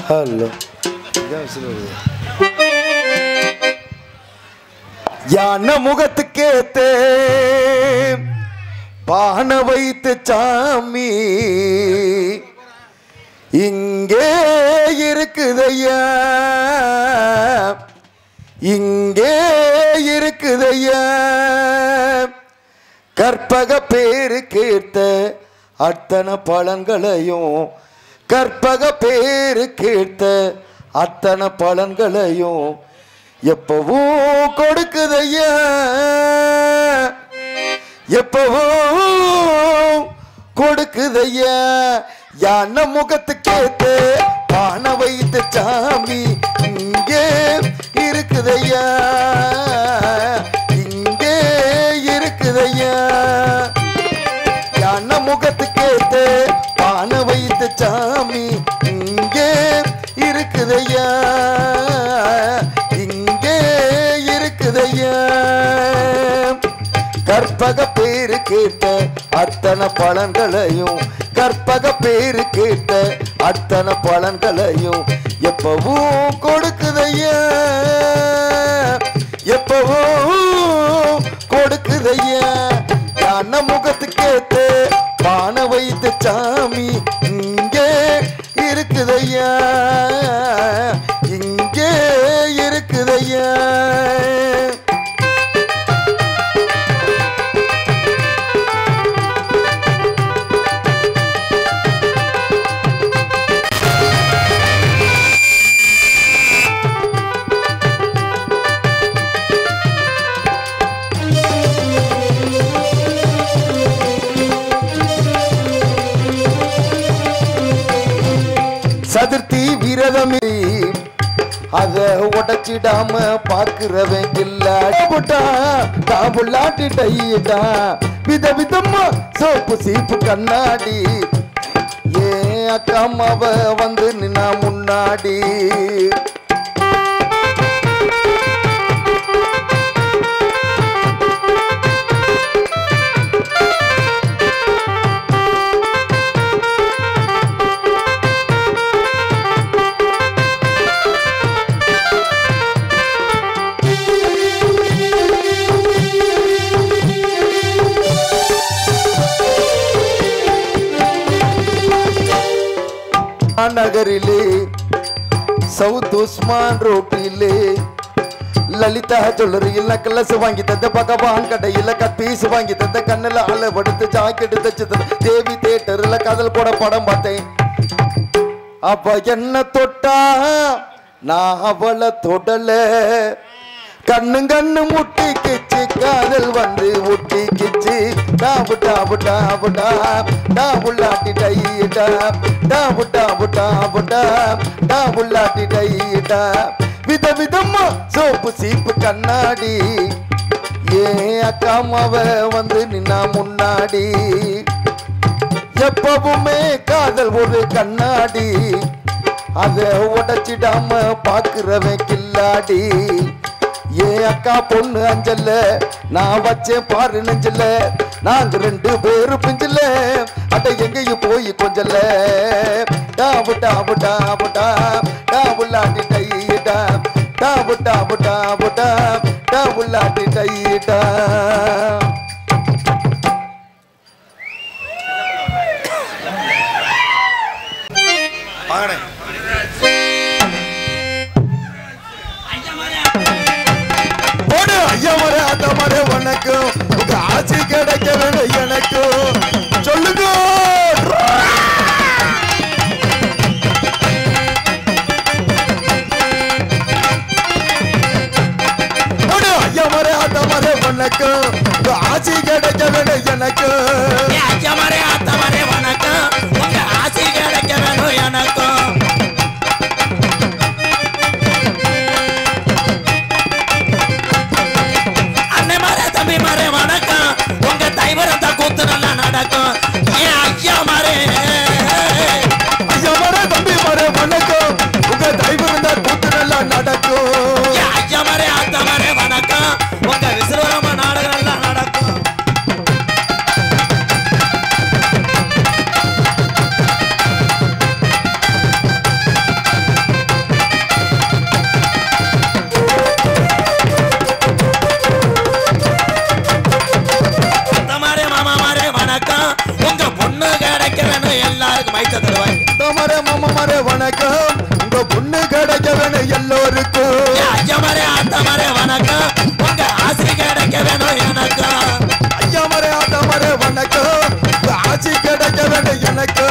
Hello யான முகத்துக்கேத்தே பான வைத்து சாமி இங்கே இருக்குதையா இங்கே இருக்குதையா கற்பக பேரு கேட்ட அத்தனை பலன்களையும் கற்பக பேரு கேட்ட அத்தனை பலன்களையும் எப்பவும் கொடுக்குதையா எப்பவும் கொடுக்குதையா யானை முகத்துக்கேத்து பான வைத்த சாமி இங்கே இருக்குதையா இங்கே இருக்குதையா யானை முகத்துக்கேத்து பான வைத்த சாமி இங்கே இருக்குதையா இங்கே இருக்குதையா கற்பக பேரு கேட்ட அத்தனை பலன்களையும் கற்பக பேரு கேட்ட அத்தனை பலன்களையும் எப்பவும் கொடுக்குதையா எப்பவும் கொடுக்குதையா யான முகத்துக்கேத்து பான வைத்த சாமி இங்கே இருக்குதையா இங்கே இருக்குதையா சதுர்த்தி விரதமே அத உடைச்சிடாம பாக்குறவன் கில்லாட்டா தாம்புள்ளாட்டி டையிட்டா வித விதமா சோப்பு சீப்பு கண்ணாடி ஏன் அக்கா அம்மாவ வந்து நின்னா முன்னாடி நகரிலே சவுத் உஸ்மான் ரோட்டிலே லலிதா ஜுவல்லரியில் நக்கலஸ் வாங்கி தந்த பகவான் கடையில் கப்பீஸ் வாங்கி தந்த கண்ணில் அளவெடுத்து ஜாக்கெட் தச்சு தந்த தேவி தேட்டரில் காதல் போட படம் பார்த்தேன் அப்ப என்ன தொட்டா நான் அவளை தொடல கண்ணு கண்ணு முட்டி கிச்சு காதல் வந்து முட்டி கிச்சு டாபு டாபு டாபு டாப் டாபுல்லாட்டி டைட்டா டாபு டாபு டாபு டாப் டாபுல்லாட்டி டைட்டா வித விதமா சோப்பு சீப்பு கண்ணாடி ஏன் அக்கா அம்மாவ வந்து நின்னா முன்னாடி எப்பவுமே காதல் ஒரு கண்ணாடி அத உடைச்சிடாம பாக்குறவன் கில்லாடி ஏன் அக்கா பொண்ணு அஞ்சல்ல நான் வச்சேன் பாரு நெஞ்சல நாங்க ரெண்டு பேரும் பிஞ்சல அட எங்கேயும் போய் கொஞ்சல டாபு டாபு டாபு டாப் டாபுல்லாட்டி டைட்டா டாபு டாபு டாபு டாப் டாபுல்லாட்டி டைட்டா வாங்கண்ணே போடு ஐயா மரே அந்த மரே வணக்கம் உங்க ஆட்சி கிடைக்க வேணும் எனக்கும் சொல்லுங்க போடு ஐயா மரே அந்த மரே வணக்கம் உங்க ஆட்சி கிடைக்க வேணும் எனக்கும் ஏ அச்சமரே அத்தமரே வணக்கம் உங்க ஆசை கிடைக்க வேணும் எனக்கும் அன்னை மாரே தம்பி மாரே வணக்கம் உங்க தைவரத்தை கூத்து நல்லா நடக்கும் ஏன் ஐயா எல்லாருக்கும் மைத்த தருவாய் தமரே மாமரே வணக்கம் உங்க பொண்ணு கிடைக்க வேணும் எல்லோருக்கும் ஐயமரே ஆத்தமரே வணக்கம் உங்க ஆசை கிடைக்க வேணும் எனக்கு ஐயா மரே ஆத்தமரே வணக்கம் உங்க ஆட்சி கிடைக்க வேணும் எனக்கு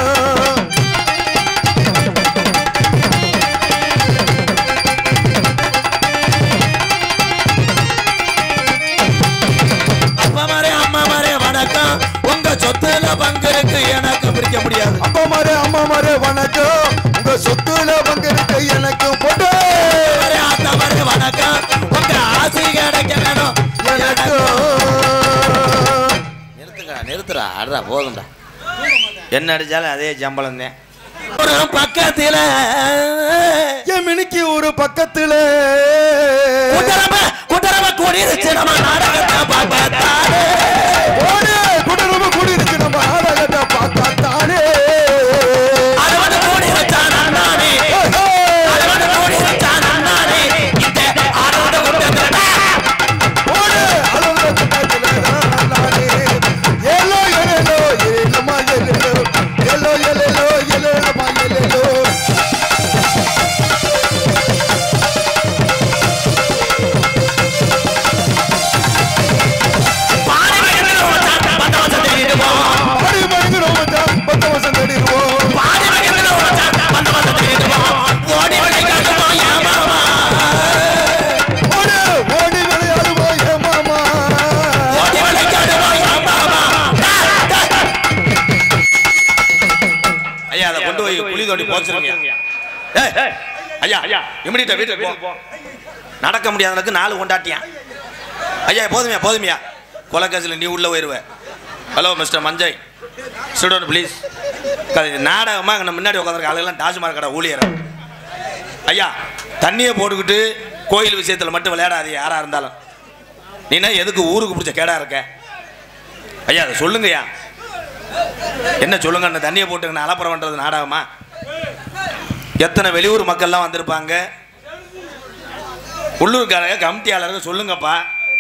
அப்பா மரே அம்மா மரே வணக்கம் உங்க சொத்துல பங்கு இருக்கு எனக்கு பிரிக்க முடியாது அப்பா மரே அம்மா மரே வணக்கம் உங்க சொத்துல பங்கு இருக்கு எனக்கு போட்டு மரே ஆத்தமரே வணக்கம் உங்க ஆசை கிடைக்க வேணும் எனக்கு நிறுத்துக்கா நிறுத்துறா அடுறா போதும்டா என்ன அடிச்சாலும் அதே சம்பளம் தான் ஒரு பக்கத்துல என் மினிக்கு ஒரு பக்கத்துல குட்டரம குட்டரம கூடிருச்சு நம்ம நாடகத்தை பார்க்கத்தானே ஓடு குடும்ப குடியிருக்கு நம்ம ஆடகத்தை பார்த்தாத்தானே அது வந்து கூடி வச்சான் அண்ணானே அது வந்து கூடி வச்சான் அண்ணானே இந்த ஆடோட கூட்டத்துல ஓடு அளவுல கூட்டத்துல நானே ஏலோ ஏலோ ஏலமா ஏலோ ஏலோ ஏலோ ஏலோமா ஏலோ பாடி வைக்கிறது வச்சான் பத்த வசம் தேடிடுவோம் பாடி மயங்கணும் மச்சான் பத்து வருஷம் தேடிடுவோம் பாடி வைக்கிறது வச்சான் பத்த வசம் தேடிடுவோம் ஓடி விளையாடுவோம் என் மாமா ஓடு ஓடி விளையாடுவோம் ஏ மாமா ஓடி விளையாடுவோம் என் மாமா ஐயா அதை கொண்டு போய் குழி தோண்டி போச்சிருங்க ஏய், ஐயா ஐயா இமிடிட்ட வீட்டுக்கு போ நடக்க முடியாதவனுக்கு நாலு கொண்டாட்டியான் ஐயா போதுமையா போதுமையா கொலக்கேசில் நீ உள்ள போயிருவ hello mister Manjay student please நாடகமாக நம்ம முன்னாடி உட்காந்துருக்க ஆளுகள்லாம் டாஸ்மாக் கடை ஊழியர் ஐயா தண்ணியை போட்டுக்கிட்டு கோயில் விஷயத்தில் மட்டும் விளையாடாது யாராக இருந்தாலும் நீனா எதுக்கு ஊருக்கு பிடிச்ச கேடா இருக்க ஐயா அதை சொல்லுங்கய்யா என்ன சொல்லுங்க அந்த தண்ணியை போட்டுங்க அலப்பறம் பண்ணுறது நாடகமா எத்தனை வெளியூர் மக்கள்லாம் வந்திருப்பாங்க உள்ளூர்காரங்க கமிட்டியாளர்கள் சொல்லுங்கப்பா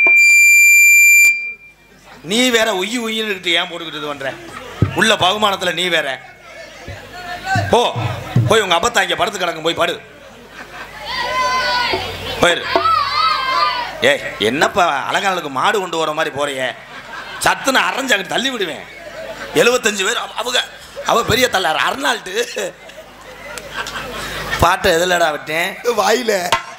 நீ வேற உயி உயின்னு ஏன் போட்டுக்கிட்டு இது பண்ற உள்ள பகுமானத்துல நீ வேற போ போய் உங்க அப்பத்தா இங்க படுத்து கிடக்கும் போய் படு போயிரு ஏய் என்னப்பா அலங்கானலுக்கு மாடு கொண்டு வர மாதிரி போறியே சத்துன்னு அரைஞ்சு அங்கிட்டு தள்ளி விடுவேன் எழுபத்தஞ்சு பேர் அவ- அவங்க அவ பெரிய தள்ளார் அர்னால்ட்டு பாட்டை எதுலடா விட்டேன் வாயில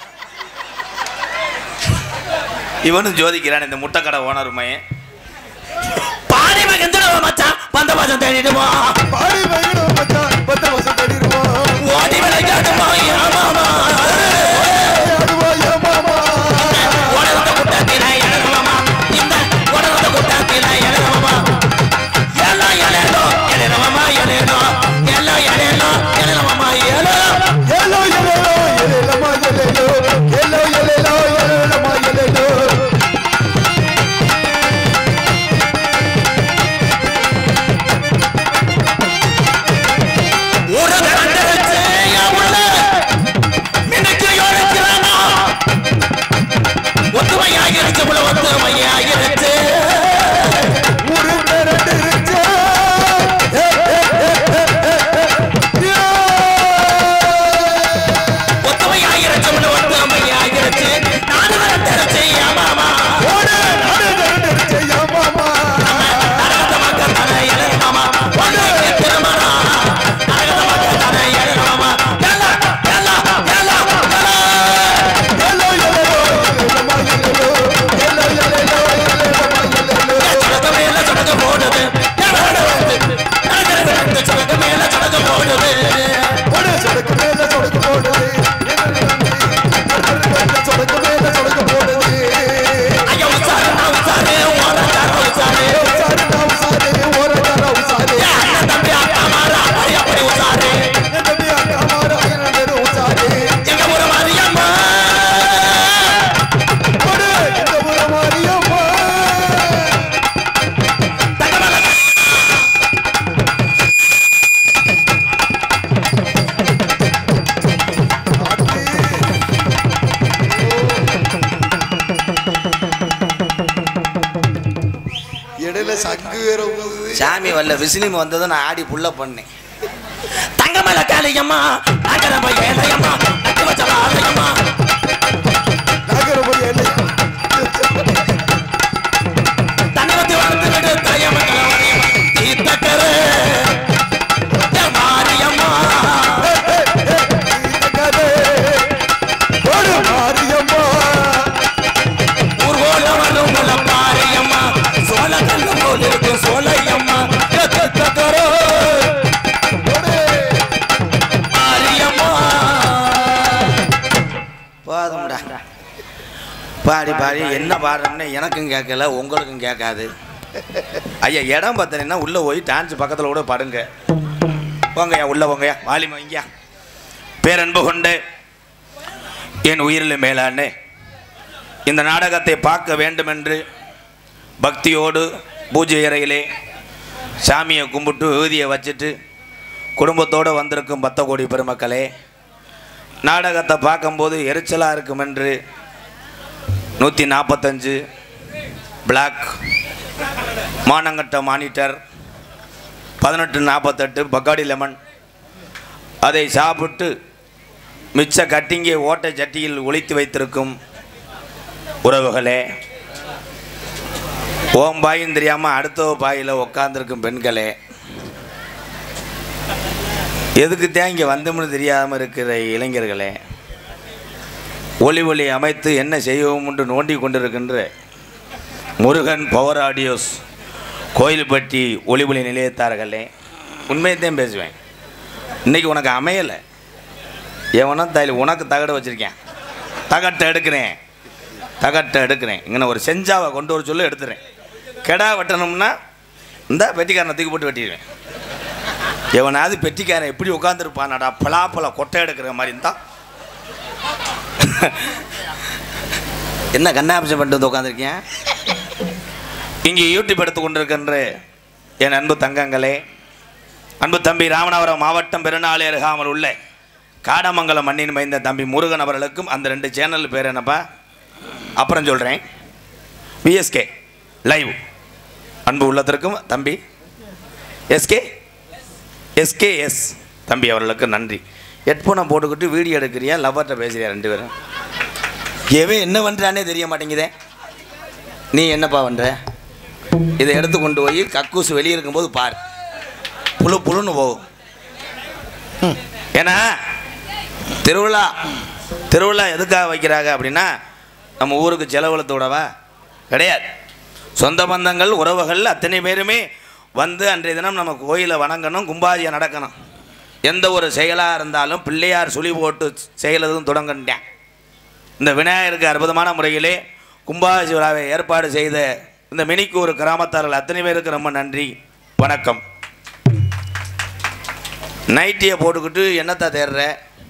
இவனும் ஜோதிக்கிறான் இந்த முட்டைக்கடை ஓனர் மையன் பாடி மகன் மச்சான் பந்த பசம் தேடிடுவோம் பாடி மயங்கணும் மச்சான் பத்து வருஷம் தேடிடுவோம் ஓடி விளையாடுவோம் என் மாமா விளையாடுவோம் ஏ மாமா உடனே கூட்டத்தில எழுதுவோமா இந்த உடனே கூட்டத்தில எழுதுவோமா எல்லாம் எழுதோ எழுதுவோமா எழுதோ எல்லாம் எழுதோ எழுதுவோமா எழுதோ ஏலோ ஏலோ ஏலமா ஏலோ ஏலோ ஏலோ ஏலமா ஏலோ ஒரு கண்டச்சு என் உள்ள மின்னுக்கு யோசிக்கிறானா ஒத்துமையாகிருச்சு உள்ள ஒத்துமையாகிருச்சு ஒரு பேரண்டு இருச்சே ஒத்துமையாகிருச்சு உள்ள ஒத்துமையாகிருச்சு நாடு வரட்டச்சு என் மாமா ஓடு நாடு பேரண்டு இருச்சே ஏ மாமா நரகத்த மக்கள் தானே எழுது மாமா ஒன்றைக்கு திருமணம் நரகத்த மக்கள் தானே எழுது மாமா எல்லாம் எல்லாம் எல்லாம் எல்லாம் ஏலோ ஏலோ ஏலமா ஏலோ ஏலோ ஏலோ ஏலமா ஏலோ சடக்கு மேல சடக்கு போடுது நடக்கிறது சடக்கு மேல சடக்கு போடுது ஓடு சொடக்கு மேல சொடக்கு போடுது சொடக்கு மேல சொடக்கு போடுது ஐயா உசாரு நான் உசாரு ஓரக்கார உசாரு உசாரு நான் உசாரு ஓரக்கார உசாரு அண்ணன் தம்பி அக்கா மாறா அப்படி அப்படி உசாரு என் தம்பி அக்கா மாறு அயன நேரு உசாரு எங்க ஊரு மாரியம்மா ஓடு இந்த ஊர மாரியம்மா தங்கமல இடையில சங்கு வேற ஊதுது சாமி வரல விசிலிம் வந்ததும் நான் ஆடி புள்ள பண்ணேன் தங்கமல காளியம்மா நகரம ஏழையம்மா நட்டு வச்ச வாழையம்மா நகரபடி என்ன தங்கத்தி வளர்த்து விடு தாயமங்கல வரையம்மா தீர்த்தக்கரு மாரியம்மா கதை ஒரு மாரியம்மா ஊர்வல வரும் உள்ள பாரியம்மா சோழ கல்லு போல் இருக்கும் சோழையம்மா தீர்த்தக்கரு மாரியம்மா போதும்டா பாடி பாடி என்ன பாடுறோம்னு எனக்கும் கேட்கல உங்களுக்கும் கேட்காது ஐயா இடம் பார்த்தீங்கன்னா உள்ளே போய் டான்ஸ் பக்கத்தில் கூட பாடுங்க போங்கய்யா உள்ளே போங்கய்யா வாலிமா இங்கயா பேரன்பு கொண்டு என் உயிரில் மேலானே இந்த நாடகத்தை பார்க்க வேண்டுமென்று பக்தியோடு பூஜை அறையிலே சாமியை கும்பிட்டு விபூதியை வச்சுட்டு குடும்பத்தோடு வந்திருக்கும் பத்த கோடி பெருமக்களே நாடகத்தை பார்க்கும்போது எரிச்சலாக இருக்கும் என்று நூற்றி நாற்பத்தஞ்சு பிளாக் மானங்கட்ட மானிட்டர் பதினெட்டு நாற்பத்தெட்டு பக்காடி லெமன் அதை சாப்பிட்டு மிச்ச கட்டிங்கை ஓட்டை சட்டியில் ஒளித்து வைத்திருக்கும் உறவுகளே ஓம் பாயும் தெரியாமல் அடுத்த பாயில் உட்காந்துருக்கும் பெண்களே எதுக்கு தான் இங்கே வந்தோம்னு தெரியாமல் இருக்கிற இளைஞர்களே ஒளி ஒளி அமைத்து என்ன செய்வோம்னு நோண்டி கொண்டிருக்கின்ற முருகன் பவர் ஆடியோஸ் கோயில்பட்டி ஒளி ஒளி நிலையத்தார்களே உண்மையத்தையும் பேசுவேன் இன்னைக்கு உனக்கு அமையலை எவனோ தைல உனக்கு தகடு வச்சுருக்கேன் தகட்டை எடுக்கிறேன் தகட்டை எடுக்கிறேன் இங்கே ஒரு செஞ்சாவை கொண்டு வர சொல்லி எடுத்துறேன் கெடா வெட்டணும்னா இந்த பெட்டிக்காரனை தூக்கி போட்டு வெட்டிடுவேன் எவனாவது பெட்டிக்காரன் எப்படி உட்காந்துருப்பானடா பலாப்பழ கொட்டை எடுக்கிற மாதிரி இருந்தா என்ன கண்ணாபிஷம் பண்ணிட்டு வந்து உட்காந்துருக்கேன் இங்கே யூடியூப் எடுத்து கொண்டிருக்கின்ற என் அன்பு தங்கங்களே அன்பு தம்பி ராமநாதபுரம் மாவட்டம் பெருநாளை அருகாமல் உள்ள காடமங்கலம் மண்ணின் மைந்த தம்பி முருகன் அவர்களுக்கும் அந்த ரெண்டு சேனல் பேர் என்னப்பா அப்புறம் சொல்கிறேன் விஎஸ்கே லைவ் அன்பு உள்ளத்திற்கும் தம்பி எஸ்கே எஸ்கேஎஸ் தம்பி அவர்களுக்கு நன்றி ஹெட்ஃபோனை போட்டுக்கிட்டு வீடியோ எடுக்கிறியா லவ்வர்கிட்ட பேசுறியா ரெண்டு பேரும் எவன் என்ன பண்ணுறானே தெரிய மாட்டேங்குதே நீ என்னப்பா பண்ணுற இதை எடுத்து கொண்டு போய் கக்கூசு வெளியே இருக்கும்போது பார் புழு புழுன்னு போகும் ம். ஏன்னா திருவிழா திருவிழா எதுக்காக வைக்கிறாங்க அப்படின்னா நம்ம ஊருக்கு செலவழுத்து விடவா கிடையாது சொந்த பந்தங்கள் உறவுகள் அத்தனை பேருமே வந்து அன்றைய தினம் நம்ம கோயிலை வணங்கணும் கும்பாதியை நடக்கணும் எந்த ஒரு செயலாக இருந்தாலும் பிள்ளையார் சுழி போட்டு செயலதும் தொடங்கிட்டேன் இந்த விநாயகருக்கு அற்புதமான முறையிலே கும்பாசி விழாவை ஏற்பாடு செய்த இந்த மினிக்கூர் கிராமத்தார்கள் அத்தனை பேருக்கு ரொம்ப நன்றி வணக்கம் நைட்டியை போட்டுக்கிட்டு என்னத்தா தேடுற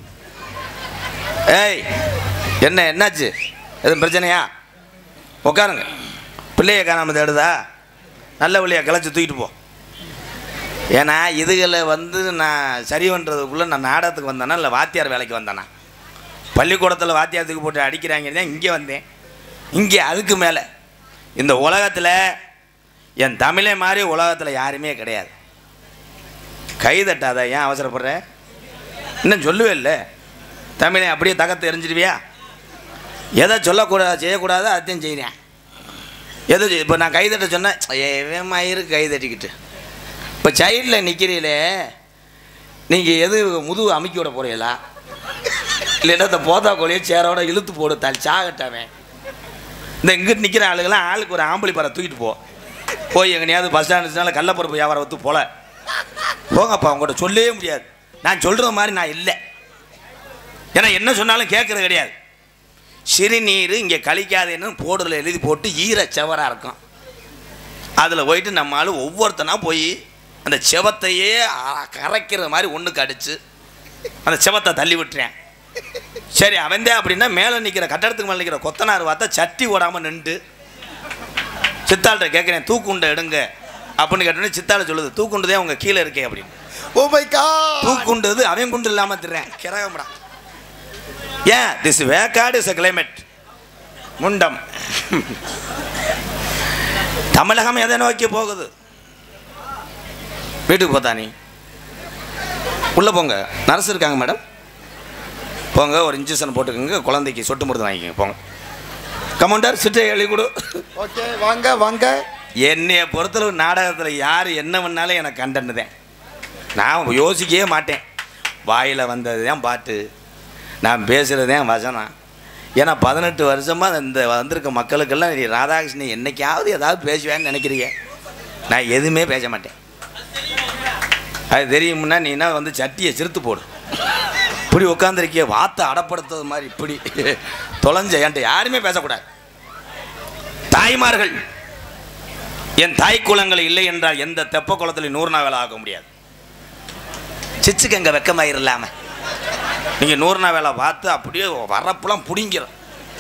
ஏய் என்ன என்னாச்சு எதுவும் பிரச்சனையா உட்காருங்க பிள்ளைய காணாம தேடுதா நல்ல வழியாக கிளச்சி தூக்கிட்டு போ ஏன்னா இதுகளை வந்து நான் சரி பண்ணுறதுக்குள்ளே நான் நாடகத்துக்கு வந்தேனா இல்லை வாத்தியார் வேலைக்கு வந்தேனா பள்ளிக்கூடத்தில் வாத்தியாரத்துக்கு போட்டு அடிக்கிறாங்க தான் இங்கே வந்தேன் இங்கே அதுக்கு மேலே இந்த உலகத்தில் என் தமிழை மாதிரி உலகத்தில் யாருமே கிடையாது கை தட்டாத ஏன் அவசரப்படுற இன்னும் சொல்லவே இல்லை தமிழை அப்படியே தகத்து எரிஞ்சிடுவியா எதை சொல்லக்கூடாது செய்யக்கூடாதோ அதையும் செய்கிறேன் எது இப்போ நான் கை தட்ட சொன்னேன் ஏன் மயிறு கை தட்டிக்கிட்டு இப்போ சைடில் நிற்கிறீங்களே நீங்கள் எது முதுகு அமுக்கி விட போறீங்களா இல்லைன்னா இந்த போதா கோழியை சேரோட இழுத்து போடு தள்ளி சாகட்டாவன் இந்த இங்கிட்டு நிற்கிற ஆளுங்கெல்லாம் ஆளுக்கு ஒரு ஆம்பளை பறை தூக்கிட்டு போ போய் எங்கனையாவது பஸ் ஸ்டாண்டுனால கள்ளப்பருப்பு வியாபாரம் வந்து போல போங்கப்பா உங்கள்கிட்ட சொல்லவே முடியாது நான் சொல்கிற மாதிரி நான் இல்லை ஏன்னா என்ன சொன்னாலும் கேட்குறது கிடையாது சிறுநீர் இங்கே கழிக்காதேன்னு போர்டில் எழுதி போட்டு ஈர செவராக இருக்கும் அதில் போயிட்டு நம்ம ஆளு ஒவ்வொருத்தனா போய் அந்த செவத்தையே அ- கரைக்கிற மாதிரி ஒன்றுக்கு அடிச்சு அந்த செவத்தை தள்ளி விட்டுறேன் சரி அவன்தே அப்படின்னா மேலே நிற்கிற கட்டடத்துக்கு மேலே நிற்கிற கொத்தனார் பார்த்தா சட்டி ஓடாமல் நின்று சித்தாள்கிட்ட கேட்குறேன் தூக்குண்டை எடுங்க அப்படின்னு கேட்டோன்னே சித்தாள சொல்லுது தூக்குண்டுதே அவங்க கீழே இருக்கே அப்படின்னு ஓ மை காட் தூக்குண்டது அவன் குண்டு இல்லாமல் திடுறேன் கிரகம்டா ஏன் திஸ் வேக்காடு இஸ் அ கிளைமேட் முண்டம் தமிழகம் எதை நோக்கி போகுது வீட்டுக்கு போத்தா நீ உள்ளே போங்க நர்ஸ் இருக்காங்க மேடம் போங்க ஒரு இன்ஜெக்ஷன் போட்டுக்கோங்க குழந்தைக்கு சொட்டு மருந்து வாங்கிக்கோங்க போங்க கமாண்டர் சிட்டை எழுதி கொடு ஓகே வாங்க வாங்க என்னைய பொறுத்தளவு நாடகத்தில் யார் என்ன பண்ணாலும் எனக்கு கண்டன்னு தான் நான் யோசிக்கவே மாட்டேன் வாயில் வந்தது தான் பாட்டு நான் பேசுகிறது தான் வசனம் ஏன்னா பதினெட்டு வருஷமாக இந்த வந்திருக்க மக்களுக்கெல்லாம் நீ ராதாகிருஷ்ணன் என்னைக்காவது ஏதாவது பேசுவேன்னு நினைக்கிறீங்க நான் எதுவுமே பேச மாட்டேன் அது தெரியும்னா நீ என்ன வந்து சட்டியை சிறுத்து போடு இப்படி உட்காந்துருக்கிய வாத்தை அடப்படுத்துறது மாதிரி இப்படி தொலைஞ்ச என்கிட்ட யாருமே பேசக்கூடாது தாய்மார்கள் என் தாய் குலங்கள் இல்லை என்றால் எந்த தெப்ப குளத்தில் நூறு நாள் வேலை ஆக முடியாது சிச்சுக்கு எங்க வெக்கமாயிரலாம நீங்க நூறு நாள் வேலை பார்த்து அப்படியே வரப்புலாம் பிடிங்கிறோம்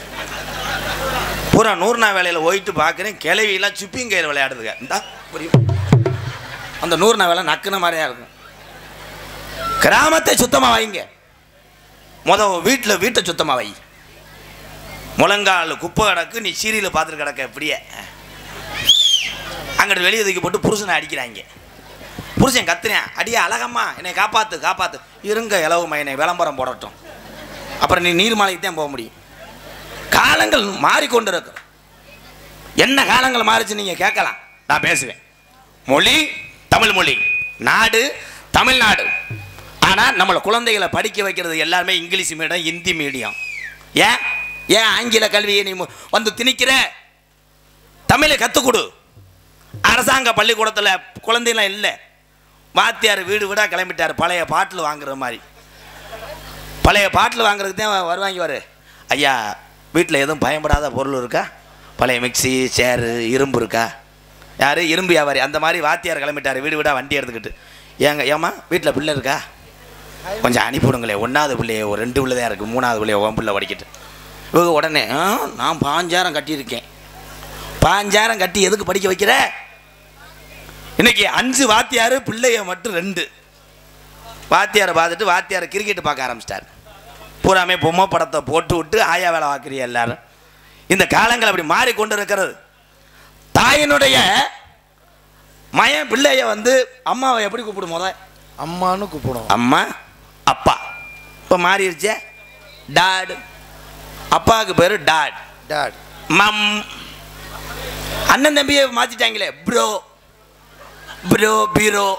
பூரா நூறு நாள் வேலையில் போயிட்டு பார்க்குறேன் கிளவியெல்லாம் சுப்பிங்கயிறு விளையாடுதுங்க இந்தா புரியும் அந்த நூறு நாள் வேலை நக்குன மாதிரியா இருக்கும் கிராமத்தை சுத்தமாக வைங்க முத வீட்டில் வீட்டை சுத்தமாக வை முழங்கால் குப்பை கிடக்கு நீ சீரியல் பார்த்துட்டு கிடக்க இப்படியே அங்கிட்டு வெளியே தூக்கி போட்டு புருஷனை அடிக்கிறாங்க புருஷன் கத்துறேன் அடியா அழகம்மா என்னை காப்பாத்து காப்பாத்து இருங்க இலவு மையனை விளம்பரம் போடட்டும் அப்புறம் நீ நீர்மலைக்கு தான் போக முடியும் காலங்கள் மாறிக்கொண்டு இருக்கு என்ன காலங்கள் மாறிச்சு நீங்க கேட்கலாம் நான் பேசுவேன் மொழி தமிழ் மொழி நாடு தமிழ்நாடு ஆனால் நம்மளை குழந்தைகளை படிக்க வைக்கிறது எல்லாருமே இங்கிலீஷ் மீடியம் ஹிந்தி மீடியம் ஏன் ஏன் ஆங்கில கல்வியை நீ மு- வந்து திணிக்கிற தமிழை கற்றுக் கொடு அரசாங்க பள்ளிக்கூடத்தில் குழந்தைலாம் இல்லை வாத்தியார் வீடு வீடாக கிளம்பிட்டார் பழைய பாட்டில் வாங்குற மாதிரி பழைய பாட்டில் வாங்குறதுக்கு தான் வருவாங்க வரு ஐயா வீட்டில் எதுவும் பயன்படாத பொருள் இருக்கா பழைய மிக்ஸி சேரு இரும்பு இருக்கா யார் இரும்பு வியாபாரி அந்த மாதிரி வாத்தியார் கிளம்பிட்டார் வீடு வீடாக வண்டி எடுத்துக்கிட்டு ஏங்க ஏம்மா வீட்டில் பிள்ளை இருக்கா கொஞ்சம் அனுப்பிவிடுங்களே ஒன்றாவது பிள்ளைய ஒரு ரெண்டு பிள்ளை தான் இருக்குது மூணாவது பிள்ளைய உன் பிள்ளை படிக்கிட்டு இவங்க உடனே "ஆ, நான் பாஞ்சாயிரம் கட்டியிருக்கேன் பாஞ்சாயிரம் கட்டி எதுக்கு படிக்க வைக்கிற இன்னைக்கு அஞ்சு வாத்தியார் பிள்ளைய மட்டும் ரெண்டு வாத்தியாரை பார்த்துட்டு வாத்தியார் கிரிக்கெட் பார்க்க ஆரம்பிச்சிட்டார் பூராமே பொம்மை படத்தை போட்டு விட்டு ஆயா வேலை பார்க்குறீ எல்லாரும் இந்த காலங்கள் அப்படி மாறிக்கொண்டு இருக்கிறது தாயினுடைய மயன் பிள்ளைய வந்து அம்மாவை எப்படி கூப்பிடும் முத அம்மான்னு கூப்பிடும் அம்மா அப்பா இப்போ மாறிடுச்சே டாட் அப்பாவுக்கு பேர் டாட் டாட் மம் அண்ணன் தம்பியை மாத்திட்டாங்களே ப்ரோ ப்ரோ பீரோ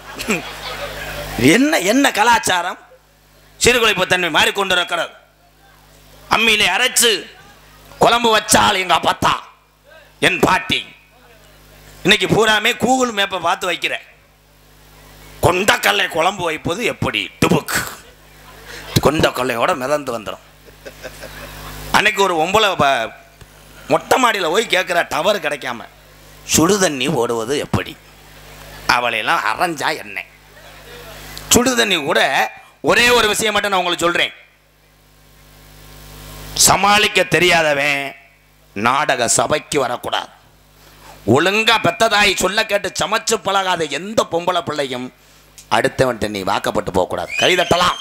என்ன என்ன கலாச்சாரம் சீர்குலைப்பு தன்மை மாறிக்கொண்டு இருக்கிறது அம்மியிலே அரைச்சு குழம்பு வச்சால் எங்க அப்பத்தா என் பாட்டி இன்னைக்கு பூராமே கூகுள் மேப்பை பார்த்து வைக்கிறேன் கொண்டக்கல்லை குழம்பு வைப்பது எப்படி டுபுக் கொண்டக்கல்லையோட மிதந்து வந்துடும் அன்னைக்கு ஒரு ஒம்பளை ப- மொட்டை மாடியில் போய் கேட்குற டவர் கிடைக்காம சுடுதண்ணி ஓடுவது எப்படி அவளையெல்லாம் அரைஞ்சா என்ன சுடுதண்ணி கூட ஒரே ஒரு விஷயம் மட்டும் நான் உங்களுக்கு சொல்கிறேன் சமாளிக்க தெரியாதவன் நாடக சபைக்கு வரக்கூடாது ஒழுங்கா பெத்ததாய் சொல்ல கேட்டு சமைச்சு பழகாத எந்த பொம்பளை பிள்ளையும் அடுத்தவன்ட்ட நீ வாக்கப்பட்டு போகக்கூடாது கைதட்டலாம்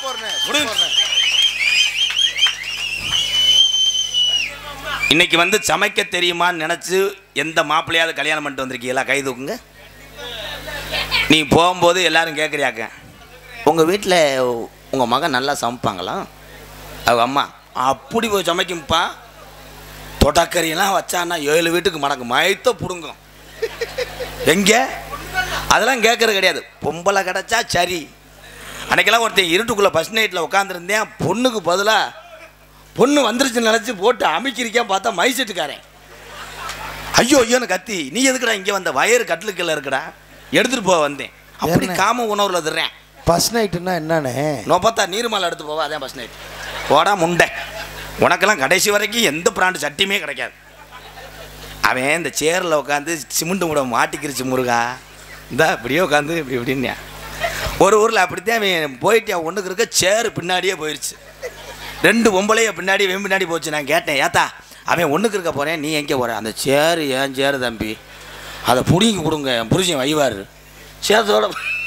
இன்னைக்கு வந்து சமைக்க தெரியுமான்னு நினச்சி எந்த மாப்பிள்ளையாவது கல்யாணம் பண்ணிட்டு வந்திருக்கீங்களா கை தூக்குங்க நீ போகும்போது எல்லாரும் கேட்குறியாக்க உங்கள் வீட்டில் உங்கள் மகன் நல்லா சமைப்பாங்களா அவங்க அம்மா அப்படி போய் சமைக்கும்ப்பா தொடக்கறியெல்லாம் வச்சான்னா ஏழு வீட்டுக்கு மடங்கு மயத்த பிடுங்கும் எங்கே அதெல்லாம் கேட்கறது கிடையாது பொம்பளை கிடச்சா சரி அன்னைக்கெல்லாம் ஒருத்தன் இருட்டுக்குள்ளே ஃபஸ்ட் நைட்டில் உட்காந்துருந்தேன் பொண்ணுக்கு பதிலாக பொண்ணு வந்துருச்சுன்னு நினச்சி போட்டு அமைக்கிறிக்கான் பார்த்தா மைசெட்டுக்காரன் ஐயோ ஐயோன்னு கத்தி நீ எதுக்குடா இங்கே வந்த வயறு கட்டிலுக்குள்ள இருக்குடா எடுத்துகிட்டு போக வந்தேன் அப்படி என்ன? காம உணவுல தர்றேன் ஃபர்ஸ்ட் நைட்டுன்னா என்னண்ணே நோ பார்த்தா நீர்மலை எடுத்து போவா அதான் ஃபஸ்ட் நைட் போடா முண்டை உனக்கெல்லாம் கடைசி வரைக்கும் எந்த பிராண்டு சட்டியுமே கிடைக்காது அவன் இந்த சேரில் உட்காந்து சிமெண்ட் கூட மாட்டிக்கிருச்சு முருகா இந்த இப்படியே உட்காந்து இப்படி இப்படின்னு ஒரு ஊரில் அப்படித்தான் அவன் போயிட்டு அவன் ஒன்றுக்கு இருக்க சேரு பின்னாடியே போயிடுச்சு ரெண்டு பொம்பளைய பின்னாடி வெம் பின்னாடி போச்சு நான் கேட்டேன் ஏத்தா அவன் ஒன்றுக்கு இருக்க போகிறேன் நீ எங்கே போகிற அந்த சேரு ஏன் சேரு தம்பி அதை பிடிங்கி கொடுங்க என் புருஷன் வைவார் சேரத்தோட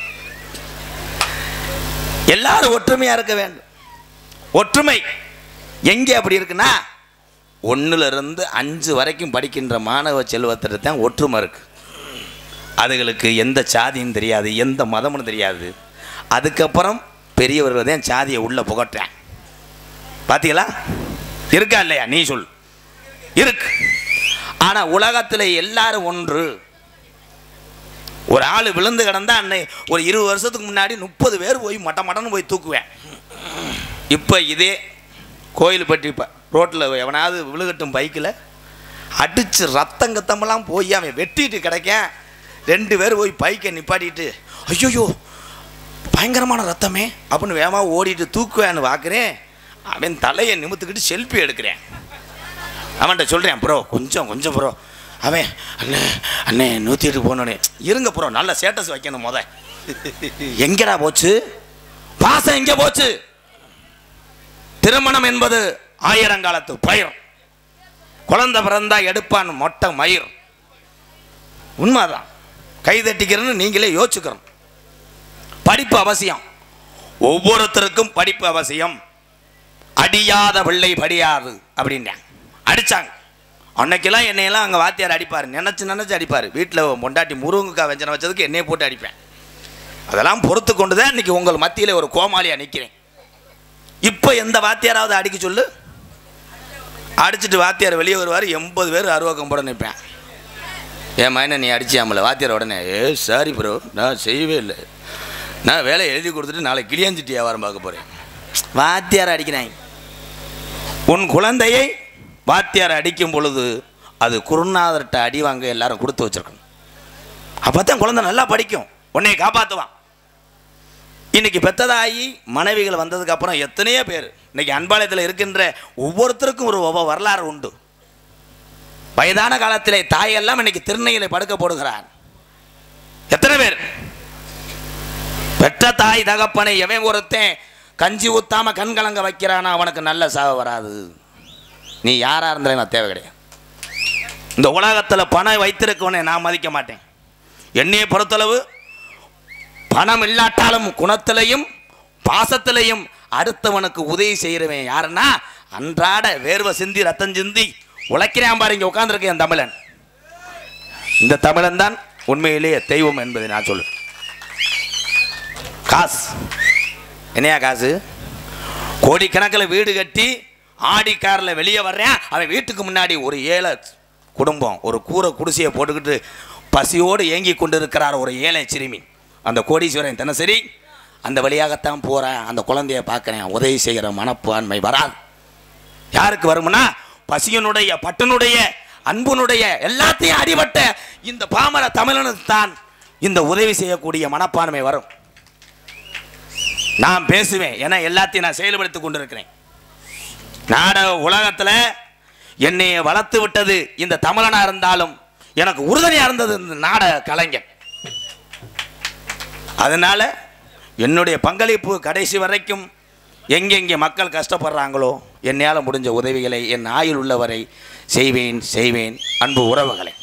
எல்லாரும் ஒற்றுமையாக இருக்க வேண்டும் ஒற்றுமை எங்கே அப்படி இருக்குன்னா ஒண்ணுல இருந்து அஞ்சு வரைக்கும் படிக்கின்ற மாணவ செல்வத்திட்ட தான் ஒற்றுமை இருக்கு அதுகளுக்கு எந்த சாதியும் தெரியாது எந்த மதமும் தெரியாது அதுக்கப்புறம் பெரியவர்கள் தான் சாதியை உள்ள புகட்டுறேன் பார்த்தீங்களா இருக்கா இல்லையா நீ சொல் இருக்கு ஆனா உலகத்தில் எல்லாரும் ஒன்று ஒரு ஆள் விழுந்து கிடந்தா அன்னை ஒரு இருபது வருஷத்துக்கு முன்னாடி முப்பது பேர் போய் மட்ட மட்டன்னு போய் தூக்குவேன் இப்போ இதே கோயில் பற்றி இப்போ ரோட்டில் எவனாவது விழுகட்டும் பைக்கில் அடித்து ரத்தம் கத்தமெல்லாம் போய் அவன் வெட்டிட்டு கிடைக்கேன் ரெண்டு பேர் போய் பைக்கை நிப்பாட்டிட்டு ஐயோ பயங்கரமான ரத்தமே அப்படின்னு வேகமாக ஓடிட்டு தூக்குவேன்னு பார்க்குறேன் அவன் தலையை நிமித்துக்கிட்டு செல்ஃபி எடுக்கிறேன் அவன்கிட்ட சொல்கிறேன் ப்ரோ கொஞ்சம் கொஞ்சம் ப்ரோ அவன் அண்ணே அண்ணே நூற்றி எட்டு போனோடனே இருங்க ப்ரோ நல்ல ஸ்டேட்டஸ் வைக்கணும் முத எங்கடா போச்சு பாசம் எங்கே போச்சு திருமணம் என்பது ஆயிரங்காலத்து பயிர் குழந்தை பிறந்தா எடுப்பான் மொட்டை மயிர் உண்மைதான் கை தட்டிக்கிறேன்னு நீங்களே யோசிச்சுக்கிறோம் படிப்பு அவசியம் ஒவ்வொருத்தருக்கும் படிப்பு அவசியம் அடியாத பிள்ளை படியாது அப்படின்னாங்க அடிச்சாங்க அன்னைக்கெல்லாம் என்னையெல்லாம் அங்கே வாத்தியார் அடிப்பார் நினச்சி நினச்சி அடிப்பார் வீட்டில் பொண்டாட்டி முருங்கைக்காய் வெஞ்சனை வச்சதுக்கு என்னைய போட்டு அடிப்பேன் அதெல்லாம் பொறுத்து கொண்டு தான் இன்னைக்கு உங்கள் மத்தியில் ஒரு கோமாளியாக நிற்கிறேன் இப்போ எந்த வாத்தியாராவது அடிக்க சொல்லு அடிச்சிட்டு வாத்தியார் வெளியே வருவார் எண்பது பேர் அருவாக்கம் போட நிற்பேன் என் மைனை நீ அடிச்சியாமல வாத்தியார் உடனே ஏ சாரி ப்ரோ நான் செய்யவே இல்லை நான் வேலையை எழுதி கொடுத்துட்டு நாளை கிளியாஞ்சிட்டு வியாபாரம் பார்க்க போகிறேன் வாத்தியார் அடிக்கிறாங்க உன் குழந்தையை வாத்தியார் அடிக்கும் பொழுது அது குருநாதர்கிட்ட அடி வாங்க எல்லாரும் கொடுத்து வச்சிருக்கணும் அப்போ தான் குழந்தை நல்லா படிக்கும் உன்னை காப்பாற்றுவான் இன்னைக்கு பெத்ததாகி மனைவிகள் வந்ததுக்கு அப்புறம் எத்தனையோ பேர் இன்னைக்கு அன்பாலயத்தில் இருக்கின்ற ஒவ்வொருத்தருக்கும் ஒரு ஒவ்வொரு வரலாறு உண்டு வயதான காலத்திலே தாயெல்லாம் இன்னைக்கு திருநையிலே படுக்க போடுகிறான் எத்தனை பேர் பெற்ற தாய் தகப்பனை எவன் ஒருத்தன் கஞ்சி ஊத்தாம கண் கலங்க வைக்கிறானா அவனுக்கு நல்ல சாவு வராது நீ யாரா இருந்தாலும் நான் தேவை கிடையாது இந்த உலகத்தில் பணம் வைத்திருக்கவனை நான் மதிக்க மாட்டேன் என்னையை பொறுத்தளவு பணம் இல்லாட்டாலும் குணத்திலையும் பாசத்திலையும் அடுத்தவனுக்கு உதவி செய்கிறவன் யாருன்னா அன்றாட வேர்வை சிந்தி ரத்தம் சிந்தி உழைக்கிறான் பாருங்க உட்காந்துருக்கேன் என் தமிழன் இந்த தமிழன் தான் உண்மையிலேயே தெய்வம் என்பதை நான் சொல்லு காசு என்னையா காசு கோடிக்கணக்கில் வீடு கட்டி ஆடி காரில் வெளியே வர்றேன் அவன் வீட்டுக்கு முன்னாடி ஒரு ஏழை குடும்பம் ஒரு கூரை குடிசையை போட்டுக்கிட்டு பசியோடு ஏங்கி கொண்டு இருக்கிறார் ஒரு ஏழை சிறுமி அந்த கோடீஸ்வரன் தினசரி அந்த வழியாகத்தான் போகிறேன் அந்த குழந்தைய பார்க்குறேன் உதவி செய்கிற மனப்பான்மை வராது யாருக்கு வரும்னா பசியனுடைய பட்டனுடைய அன்புனுடைய எல்லாத்தையும் அடிபட்ட இந்த பாமர தமிழனுக்கு தான் இந்த உதவி செய்யக்கூடிய மனப்பான்மை வரும் நான் பேசுவேன் ஏன்னா எல்லாத்தையும் நான் செயல்படுத்தி கொண்டிருக்கிறேன் நாடக உலகத்தில் என்னை வளர்த்து விட்டது இந்த தமிழனா இருந்தாலும் எனக்கு உறுதுணையாக இருந்தது இந்த நாடக கலைஞர் அதனால என்னுடைய பங்களிப்பு கடைசி வரைக்கும் எங்கெங்கே மக்கள் கஷ்டப்படுறாங்களோ என்னால் முடிஞ்ச உதவிகளை என் ஆயுள் உள்ளவரை செய்வேன் செய்வேன் அன்பு உறவுகளை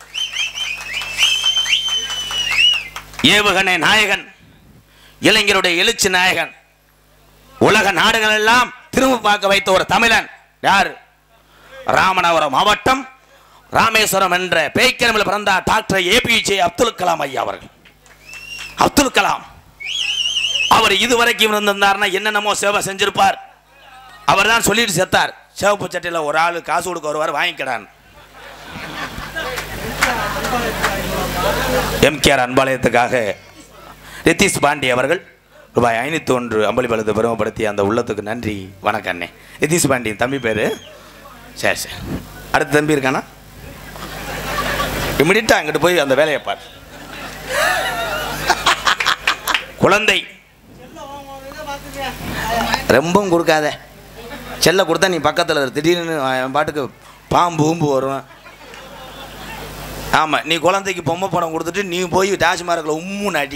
ஏவுகணை நாயகன் இளைஞருடைய எழுச்சி நாயகன் உலக நாடுகள் எல்லாம் திரும்ப பார்க்க வைத்த ஒரு தமிழன் யார் ராமநாதபுரம் மாவட்டம் ராமேஸ்வரம் என்ற பேய்க்கிழமையில் பிறந்தார் டாக்டர் ஏபிஜே அப்துல் கலாம் ஐயா அவர்கள் அப்துல் கலாம் அவர் இதுவரைக்கும் இருந்திருந்தார்னா என்னென்னமோ சேவை செஞ்சிருப்பார் அவர் தான் சொல்லிட்டு செத்தார் சிவப்பு சட்டையில் ஒரு ஆள் காசு கொடுக்க வருவார் வாங்கிக்கிறான் எம்கேஆர் அன்பாலயத்துக்காக ரித்தீஷ் பாண்டி அவர்கள் ரூபாய் ஐநூற்றி ஒன்று அம்பளிபலத்தை பெருமைப்படுத்தி அந்த உள்ளத்துக்கு நன்றி வணக்கம் அண்ணே ரித்தீஷ் பாண்டி தம்பி பேர் சரி சரி அடுத்த தம்பி இருக்கானா இமிடியட்டாக அங்கிட்டு போய் அந்த வேலையை பார் குழந்தை ரொம்பவும் கொடுக்காத செல்ல கொடுத்தா நீ பக்கத்தில் இரு. திடீர்னு அவன் பாட்டுக்கு பாம்பு ஊம்பு வரும் ஆமாம் நீ குழந்தைக்கு பொம்மை படம் கொடுத்துட்டு நீ போய் டாஸ்மார்க்கில் உம்முன்னு அடி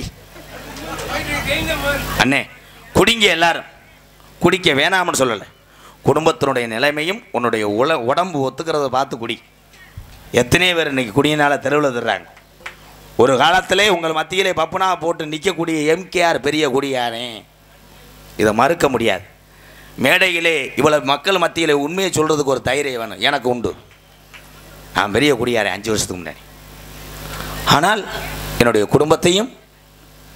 அண்ணே குடிங்க எல்லாரும் குடிக்க வேணாம்னு சொல்லலை குடும்பத்தினுடைய நிலைமையும் உன்னுடைய உல உடம்பு ஒத்துக்கிறத பார்த்து குடி எத்தனையோ பேர் இன்னைக்கு குடியினால் தெருவில் தர்றாங்க ஒரு காலத்திலே உங்கள் மத்தியிலே பப்புனா போட்டு நிற்கக்கூடிய எம்கேஆர் பெரிய குடியானே இதை மறுக்க முடியாது மேடையிலே இவ்வளவு மக்கள் மத்தியிலே உண்மையை சொல்கிறதுக்கு ஒரு தைரியம் வேணும் எனக்கு உண்டு நான் பெரிய குடியாரேன் அஞ்சு வருஷத்துக்கு முன்னாடி ஆனால் என்னுடைய குடும்பத்தையும்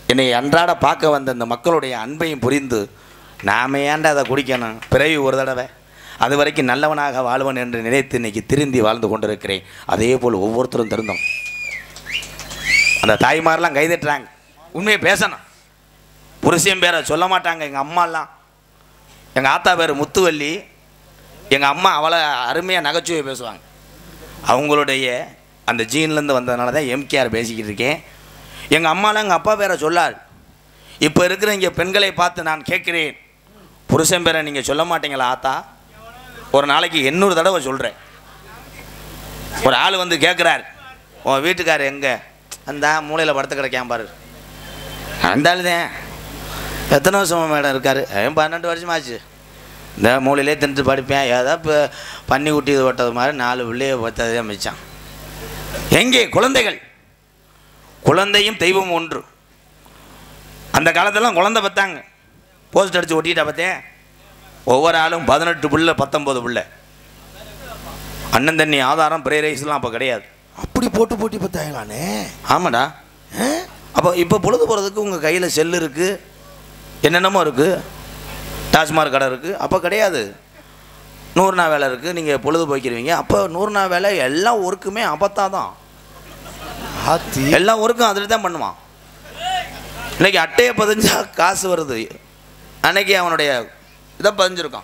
என்னை அன்றாட பார்க்க வந்த இந்த மக்களுடைய அன்பையும் புரிந்து நாம ஏன்டா அதை குடிக்கணும் பிறவி ஒரு தடவை அது வரைக்கும் நல்லவனாக வாழ்வன் என்று நினைத்து இன்னைக்கு திருந்தி வாழ்ந்து கொண்டிருக்கிறேன் அதே போல் ஒவ்வொருத்தரும் திருந்தோம் அந்த தாய்மாரெலாம் கைதட்டுறாங்க உண்மையை பேசணும் புருஷன் பேரை சொல்ல மாட்டாங்க எங்கள் அம்மாலாம் எங்கள் ஆத்தா பேர் முத்துவள்ளி எங்கள் அம்மா அவளை அருமையாக நகைச்சுவை பேசுவாங்க அவங்களுடைய அந்த ஜீன்லேருந்து வந்ததுனால தான் எம்கேஆர் பேசிக்கிட்டு இருக்கேன் எங்கள் அம்மாலாம் எங்கள் அப்பா பேரை சொல்லார் இப்போ இருக்கிற இங்கே பெண்களை பார்த்து நான் கேட்குறேன் புருஷன் பேரை நீங்கள் சொல்ல மாட்டீங்களா ஆத்தா ஒரு நாளைக்கு எண்ணூறு தடவை சொல்கிறேன் ஒரு ஆள் வந்து கேட்குறார் உன் வீட்டுக்காரர் எங்கே அந்த மூலையில் படுத்து கிடக்கான் பாரு அந்த ஆள் தான் எத்தனை வருஷமா மேடம் இருக்கார் ஏன் பன்னெண்டு வருஷமாச்சு இந்த மூலையிலே தின்ட்டு படிப்பேன் ஏதோ இப்போ பன்னி குட்டி இது ஓட்டது மாதிரி நாலு பிள்ளைய பார்த்ததே மிச்சம் எங்கே குழந்தைகள் குழந்தையும் தெய்வம் ஒன்று அந்த காலத்தெல்லாம் குழந்தை பார்த்தாங்க போஸ்ட் அடித்து ஒட்டிட்டா பார்த்தேன் ஒவ்வொரு ஆளும் பதினெட்டு புள்ள பத்தொம்பது புள்ள அண்ணன் தண்ணி ஆதாரம் பிரே ரைஸ்லாம் அப்போ கிடையாது அப்படி போட்டு போட்டி பார்த்தாங்களானே ஆமாடா அப்போ இப்போ பொழுது போகிறதுக்கு உங்கள் கையில் செல்லு இருக்குது என்னென்னமோ இருக்குது டாஸ்மாக் கடை இருக்குது அப்போ கிடையாது நூறு நாள் வேலை இருக்குது நீங்கள் பொழுது போய்க்கிறீங்க அப்போ நூறு நாள் வேலை எல்லா ஒர்க்குமே அப்பத்தா தான் ஆத்தி எல்லா ஒர்க்கும் அதில் தான் பண்ணுவான் இன்னைக்கு அட்டையை பதிஞ்சா காசு வருது அன்னைக்கு அவனுடைய இதை பதிஞ்சிருக்கான்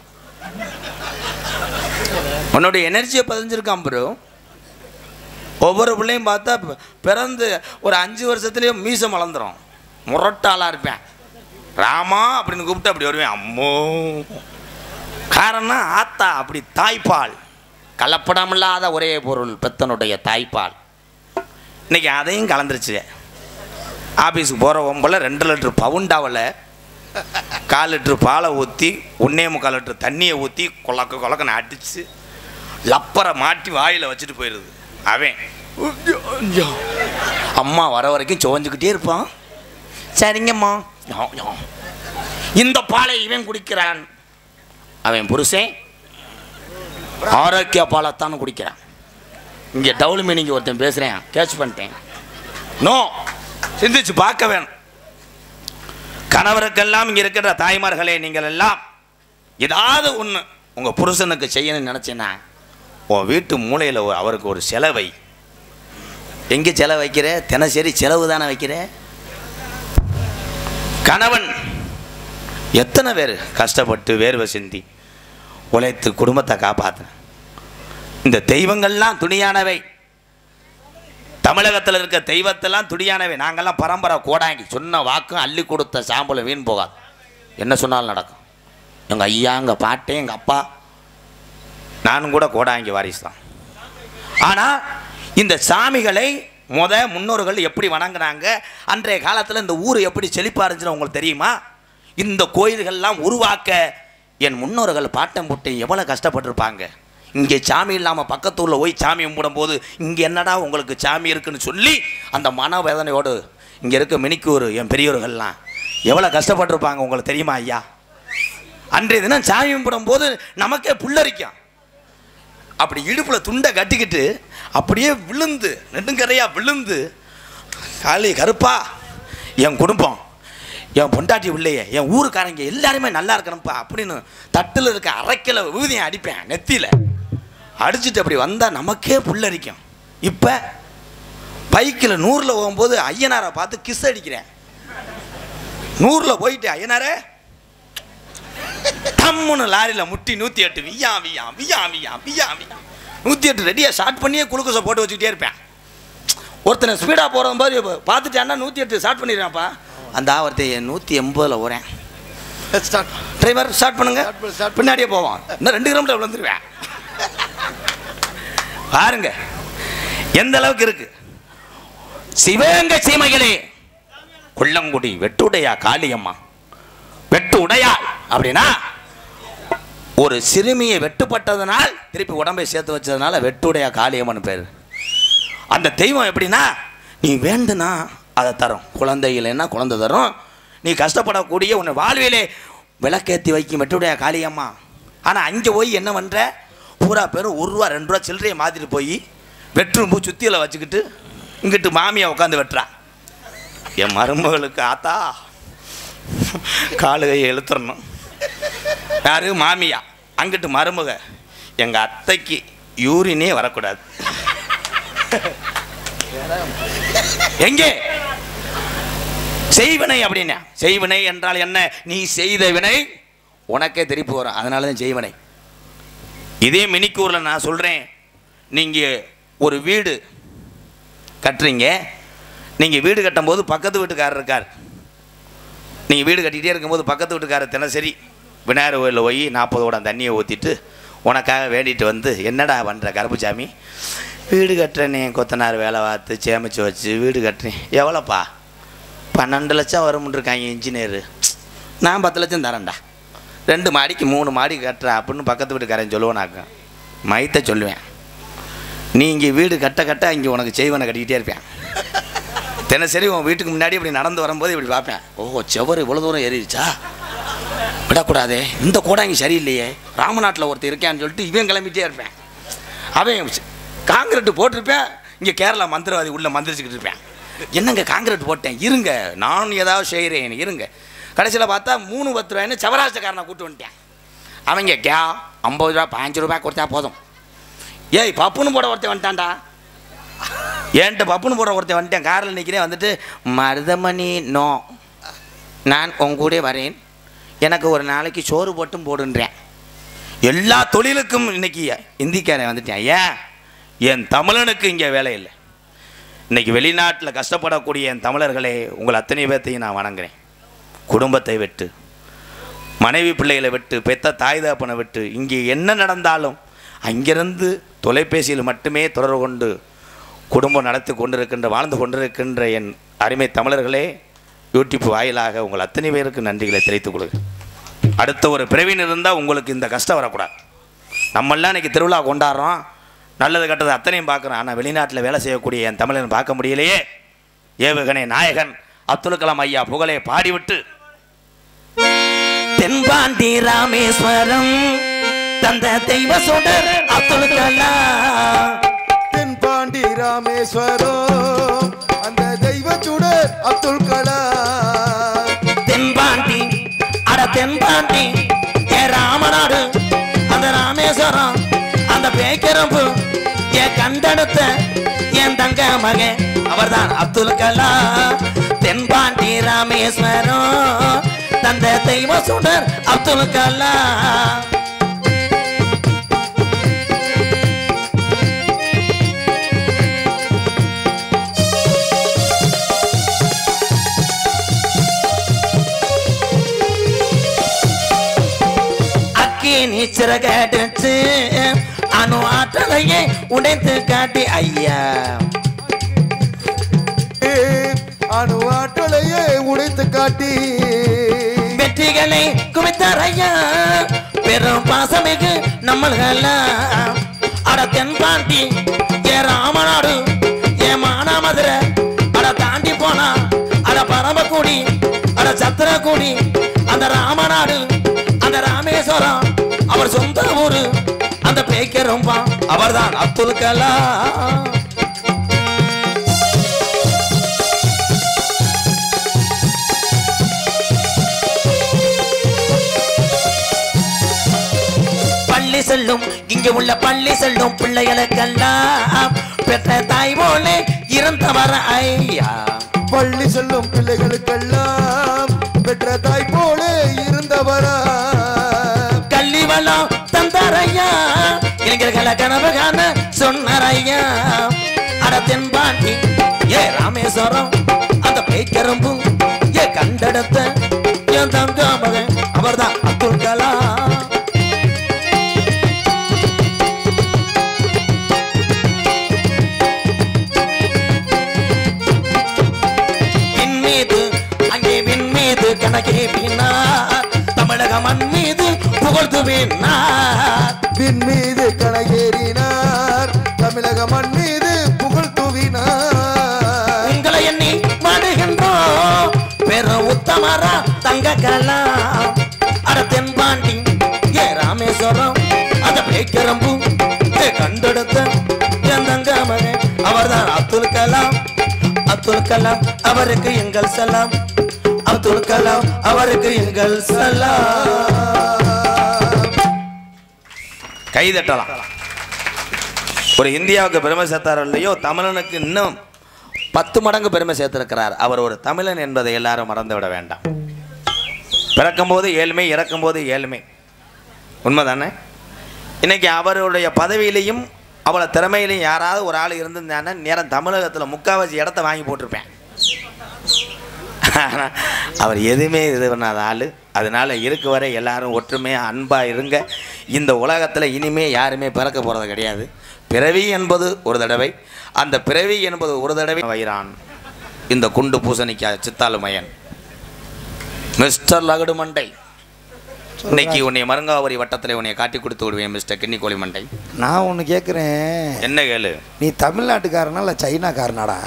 உன்னுடைய எனர்ஜியை பதிஞ்சிருக்கான் ப்ரோ ஒவ்வொரு பிள்ளையும் பார்த்தா பி- பிறந்து ஒரு அஞ்சு வருஷத்துலேயே மீசம் வளர்ந்துரும் முரட்டாளாக இருப்பேன் ராமா அப்படின்னு கூப்பிட்டு அப்படி வருவேன் அம்மோ காரணம் ஆத்தா அப்படி தாய்ப்பால் கலப்படமில்லாத ஒரே பொருள் பெத்தனுடைய தாய்ப்பால் இன்னைக்கு அதையும் கலந்துருச்சு ஆஃபீஸுக்கு போகிற ஒம்பல ரெண்டு லிட்டர் பவுண்டாவில் கால் லிட்டர் பாலை ஊற்றி ஒன்றே முக்கால் லிட்டர் தண்ணியை ஊற்றி கொலக்க கொலக்கன்னு அடித்து லப்பரை மாட்டி வாயில் வச்சுட்டு போயிடுது அவன் அம்மா வர வரைக்கும் சுவஞ்சுக்கிட்டே இருப்பான் சரிங்கம்மா ஞா, ஞா. இந்த பாலை இவன் குடிக்கிறான் அவன் புருஷன் ஆரோக்கிய பாலைத்தான் குடிக்கிறான் இங்கே டவுல் மீனிங் ஒருத்தன் பேசுகிறேன் கேட்ச் பண்ணிட்டேன் நோ சிந்திச்சு பார்க்க வேணும் கணவருக்கெல்லாம் இங்கே இருக்கிற தாய்மார்களே நீங்கள் எல்லாம் ஏதாவது ஒன்று உங்கள் புருஷனுக்கு செய்யணும்னு நினச்சேன்னா உன் வீட்டு மூலையில் அவருக்கு ஒரு செலவை எங்கே செலவு வைக்கிற தினசரி செலவு தானே வைக்கிற கணவன் எத்தனை பேர் கஷ்டப்பட்டு வேர்வை சிந்தி உழைத்து குடும்பத்தை காப்பாற்றின இந்த தெய்வங்கள்லாம் துணியானவை தமிழகத்தில் இருக்க தெய்வத்தெல்லாம் துணியானவை நாங்கள்லாம் பரம்பரை கோடாங்கி சொன்ன வாக்கும் அள்ளி கொடுத்த சாம்பலும் வீண் போகாது என்ன சொன்னாலும் நடக்கும் எங்கள் ஐயா எங்கள் பாட்டே எங்கள் அப்பா நானும் கூட கோடாங்கி வாரிசு தான் ஆனால் இந்த சாமிகளை முத முன்னோர்கள் எப்படி வணங்குனாங்க அன்றைய காலத்தில் இந்த ஊர் எப்படி செழிப்பாக இருந்துச்சுன்னு உங்களுக்கு தெரியுமா இந்த கோயில்கள்லாம் உருவாக்க என் முன்னோர்கள் பாட்டம் போட்டு எவ்வளோ கஷ்டப்பட்டிருப்பாங்க இங்கே சாமி இல்லாமல் பக்கத்தூரில் போய் சாமி கும்பிடும்போது இங்கே என்னடா உங்களுக்கு சாமி இருக்குன்னு சொல்லி அந்த மனவேதனையோடு இங்கே இருக்க மினிக்கூர் என் பெரியவர்கள்லாம் எவ்வளோ கஷ்டப்பட்டிருப்பாங்க உங்களுக்கு தெரியுமா ஐயா அன்றைய தினம் சாமி கும்பிடும்போது நமக்கே புல்லரிக்கும் அப்படி இடுப்பில் துண்டை கட்டிக்கிட்டு அப்படியே விழுந்து நெடுங்கரையாக விழுந்து காளி கருப்பா என் குடும்பம் என் பொண்டாட்டி பிள்ளைய என் ஊருக்காரங்க எல்லாருமே நல்லா இருக்கணும்ப்பா அப்படின்னு தட்டில் இருக்க அரைக்கில விபூதியை அடிப்பேன் நெத்தியில் அடிச்சுட்டு அப்படி வந்தால் நமக்கே புல்லரிக்கும் இப்போ பைக்கில் நூறில் போகும்போது ஐயனாரை பார்த்து கிஸ் அடிக்கிறேன் நூறில் போயிட்டு ஐயனாரே தம்முன்னு லாரியில் முட்டி நூற்றி எட்டு வியா வியா வியா வியா வியா வியா நூற்றி எட்டு ரெடியாக ஸ்டார்ட் பண்ணியே குளுக்கோஸை போட்டு வச்சுக்கிட்டே இருப்பேன் ஒருத்தனை ஸ்பீடாக போகிற மாதிரி பார்த்துட்டான்னா நூற்றி எட்டு ஸ்டார்ட் பண்ணிடுறான்ப்பா அந்த ஒருத்தன் நூற்றி எண்பதில் போகிறேன் ஸ்டார்ட் டிரைவர் ஸ்டார்ட் பண்ணுங்க Start பண்ணு, start பண்ணு. பின்னாடியே போவான் இன்னும் ரெண்டு கிலோமீட்டர் விழுந்துருவேன் பாருங்க எந்த அளவுக்கு இருக்கு சிவகங்கை சீமைகளே கொல்லங்குடி வெட்டுடையா காளியம்மா வெட்டு உடையாள் அப்படின்னா ஒரு சிறுமியை வெட்டுப்பட்டதனால் திருப்பி உடம்பை சேர்த்து வச்சதுனால வெட்டுடையா காளியம்மன் பேர் அந்த தெய்வம் எப்படின்னா நீ வேண்டுனா அதை தரும் குழந்தை இல்லைன்னா குழந்தை தரும் நீ கஷ்டப்படக்கூடிய உன்னை வாழ்விலே விளக்கேற்றி வைக்கும் வெட்டுடைய காளியம்மா ஆனால் அங்கே போய் என்ன பண்ணுற பூரா பேரும் ஒரு ரூபா ரெண்டு ரூபா சில்லறையை மாற்றிட்டு போய் வெற்றும் பூ சுத்தியில் வச்சுக்கிட்டு இங்கிட்டு மாமியை உட்காந்து வெட்டுறா என் மருமகளுக்கு ஆத்தா காலு கையை இழுத்துறணும் யாரு மாமியா அங்கிட்டு மருமக எங்க அத்தைக்கு யூரினே வரக்கூடாது எங்கே செய்வினை அப்படின்னா செய்வினை என்றால் என்ன நீ செய்த வினை உனக்கே திருப்பி வரும் அதனால தான் செய்வினை இதே மினிக்கூரில் நான் சொல்கிறேன் நீங்கள் ஒரு வீடு கட்டுறீங்க நீங்கள் வீடு கட்டும்போது பக்கத்து வீட்டுக்காரர் இருக்கார் நீங்கள் வீடு கட்டிகிட்டே இருக்கும்போது பக்கத்து வீட்டுக்காரர் தினசரி விநாயகர் கோயிலில் போய் நாற்பது குடம் தண்ணியை ஊற்றிட்டு உனக்காக வேண்டிட்டு வந்து என்னடா பண்ணுற கருப்புசாமி வீடு கட்டுறேனே கொத்தனார் வேலை பார்த்து சேமிச்சு வச்சு வீடு கட்டுறேன் எவ்வளோப்பா பன்னெண்டு லட்சம் வரும்னு இருக்காங்க இன்ஜினியரு நான் பத்து லட்சம் தரேன்டா ரெண்டு மாடிக்கு மூணு மாடி கட்டுறேன் அப்படின்னு பக்கத்து வீட்டுக்காரன் சொல்லுவேனாக்க மைத்த சொல்லுவேன் நீ இங்கே வீடு கட்ட கட்ட இங்கே உனக்கு செய்வனை கட்டிக்கிட்டே இருப்பேன் தினசரி உன் வீட்டுக்கு முன்னாடி இப்படி நடந்து வரும்போது இப்படி பார்ப்பேன் ஓ செவர் இவ்வளோ தூரம் ஏறிடுச்சா விடக்கூடாதே இந்த கூடாங்க சரியில்லையே ராமநாட்டில் ஒருத்தர் இருக்கான்னு சொல்லிட்டு இவன் கிளம்பிட்டே இருப்பேன் அவன் காங்கிரீட் போட்டிருப்பேன் இங்கே கேரளா மந்திரவாதி உள்ள மந்திரிச்சுக்கிட்டு இருப்பேன் என்னங்க காங்கிரீட் போட்டேன் இருங்க நான் ஏதாவது செய்கிறேன் இருங்க கடைசியில் பார்த்தா மூணு பத்து ரூபாய்னு சவராஷ்டிரக்காரனை கூட்டு வந்துட்டேன் அவங்க கே ஐம்பது ரூபா பாஞ்சு ரூபாய் கொடுத்தா போதும் ஏய் பப்புன்னு போட ஒருத்தன் வந்துட்டான்டா ஏன்ட்ட பப்புன்னு போட ஒருத்தன் வந்துட்டேன் காரில் நிற்கிறேன் வந்துட்டு மருதமணி நோ நான் உன் கூட வரேன் எனக்கு ஒரு நாளைக்கு சோறு போட்டும் போடுன்றேன் எல்லா தொழிலுக்கும் இன்னைக்கு இந்திக்காரன் வந்துட்டேன் ஏன் என் தமிழனுக்கு இங்கே வேலை இல்லை இன்னைக்கு வெளிநாட்டில் கஷ்டப்படக்கூடிய என் தமிழர்களே உங்கள் அத்தனை பேர்த்தையும் நான் வணங்குறேன் குடும்பத்தை விட்டு மனைவி பிள்ளைகளை விட்டு பெத்த தாய் தகப்பனை விட்டு இங்கே என்ன நடந்தாலும் அங்கிருந்து தொலைபேசியில் மட்டுமே தொடர்பு கொண்டு குடும்பம் நடத்தி கொண்டிருக்கின்ற வாழ்ந்து கொண்டிருக்கின்ற என் அருமை தமிழர்களே யூடியூப் வாயிலாக உங்கள் அத்தனை பேருக்கு நன்றிகளை தெரிவித்துக் கொள்கிறேன் அடுத்த ஒரு பிறவின் இருந்தால் உங்களுக்கு இந்த கஷ்டம் வரக்கூடாது நம்மெல்லாம் இன்னைக்கு திருவிழா கொண்டாடுறோம் நல்லது கெட்டது அத்தனையும் பார்க்குறோம் ஆனால் வெளிநாட்டில் வேலை செய்யக்கூடிய என் தமிழன் பார்க்க முடியலையே ஏவுகணை நாயகன் அப்துல் கலாம் ஐயா புகழை பாடிவிட்டு தென்பாண்டி ராமேஸ்வரம் தந்த தெய்வ சுடர் அப்துல் கலாம் தென்பாண்டி ராமேஸ்வரம் அந்த தெய்வ சுடர் அப்துல் கலாம் தென்பாண்டி அட தென்பாண்டி ஏ ராமநாடு அந்த ராமேஸ்வரம் அந்த பேக்கரம்பு ஏ கண்டெடுத்த என் தங்க மகன் அவர்தான் அப்துல் கலாம் தென்பாண்டி ராமேஸ்வரம் தந்த தெய்வ சுடர் அப்துல் கலாம் அக்கி நீச்சிறகடிச்சு அணு ஆற்றலையே உடைத்து காட்டி ஐயா அணு ஆற்றலையே உடைத்து காட்டி வெற்றிகளை குவித்தார் ஐயா பெரும் பாசமிகு நம்மள்கெல்லாம் அட தென்பாண்டி ஏ ராமநாடு ஏ மானாமதுரை அட தாண்டி போனா அட பரமக்குடி அட சத்திரக்குடி அந்த ராமநாடு அந்த ராமேஸ்வரம் அவர் சொந்த ஊரு அந்த பேக்கரம்பா அவர்தான் அப்துல் கலாம் பள்ளி செல்லும் இங்கே உள்ள பள்ளி செல்லும் பிள்ளைகளுக்கெல்லாம் பெற்ற தாய் போல இறந்தவர் ஐயா பள்ளி செல்லும் பிள்ளைகளுக்கெல்லாம் பெற்ற தாய் போல இருந்தவரா கல்வி வளம் தந்தார் ஐயா இளைஞர்களை கனவு காண சொன்னார் ஐயா அட தென்பாண்டி ஏ ராமேஸ்வரம் அந்த பேய்க்கரும்பு ஏ கண்டெடுத்த என் தங்க மகன் அவர்தான் அப்துல் கலாம் விண் மீது அங்கே விண் மீது கணக்கே பின்னார் தமிழக மண் மீது புகழ்ந்து பின்னார் விண் மீது கணகேறினார் தமிழக மண் மீது புகழ் தூவினார் உங்களை எண்ணி மடுகின்றோம் பெரும் உத்தமரா தங்க கலாம் அட தென்பாண்டி ஏ ராமேஸ்வரம் அத பேக்கரம்பு ஏ கண்டெடுத்த என் தங்க மகன் அவர்தான் அப்துல் கலாம் அப்துல் அப்துல் கலாம் அவருக்கு எங்கள் சலாம் அப்துல் கலாம் அவருக்கு எங்கள் சலாம் கை தட்டலாம் ஒரு இந்தியாவுக்கு பெருமை சேர்த்தாரோ இல்லையோ தமிழனுக்கு இன்னும் பத்து மடங்கு பெருமை சேர்த்திருக்கிறார் அவர் ஒரு தமிழன் என்பதை எல்லாரும் மறந்து விட வேண்டாம் பிறக்கும்போது ஏழ்மை இறக்கும்போது ஏழ்மை உண்மைதானே இன்னைக்கு அவருடைய பதவியிலையும் அவ்வளோ திறமையிலையும் யாராவது ஒரு ஆள் இருந்திருந்தாங்கன்னா நேரம் தமிழகத்தில் முக்காவாசி இடத்த வாங்கி போட்டிருப்பேன் ஆனா, அவர் எதுவுமே இது பண்ணாத ஆள் அதனால இருக்க வரை எல்லாரும் ஒற்றுமையாக அன்பாக இருங்க இந்த உலகத்தில் இனிமே யாருமே பிறக்க போகிறது கிடையாது பிறவி என்பது ஒரு தடவை அந்த பிறவி என்பது ஒரு தடவை வைரான் இந்த குண்டு பூசணிக்கா சித்தாலுமையன் மிஸ்டர் லகடு மண்டை இன்னைக்கு உன்னை மருங்காவரி வட்டத்தில் உன்னை காட்டி கொடுத்து விடுவேன் மிஸ்டர் கிண்ணிக்கோழி மண்டை நான் ஒன்று கேட்குறேன் என்ன கேளு நீ தமிழ்நாட்டுக்காரனா இல்லை சைனாக்காரனாடா